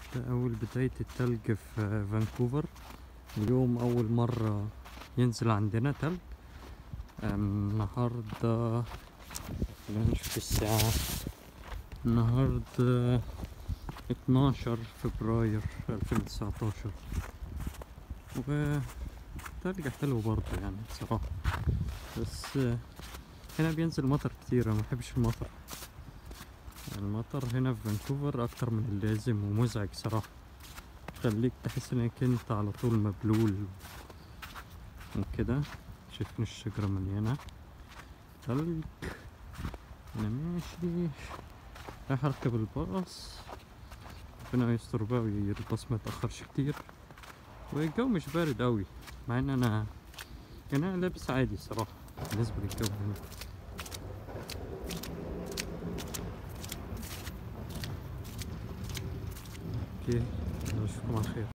ده أول بداية التلج في فانكوفر اليوم أول مرة ينزل عندنا تلج أم، النهاردة خلينا نشوف الساعة النهاردة اتناشر فبراير ألفين تسعتاشر وتلج حلو برضه يعني بصراحة بس آه، هنا بينزل مطر كتير أنا مبحبش المطر المطر هنا في فانكوفر أكتر من اللازم ومزعج صراحة خليك تحس انك انت على طول مبلول وكده شايفين الشجرة مليانة تلج انا ماشي رايح اركب الباص ربنا يستر بقى والباص ما يتأخرش كتير والجو مش بارد اوي مع ان انا انا لابس عادي صراحة بالنسبة للجو هنا اوكي نشوفكم على خير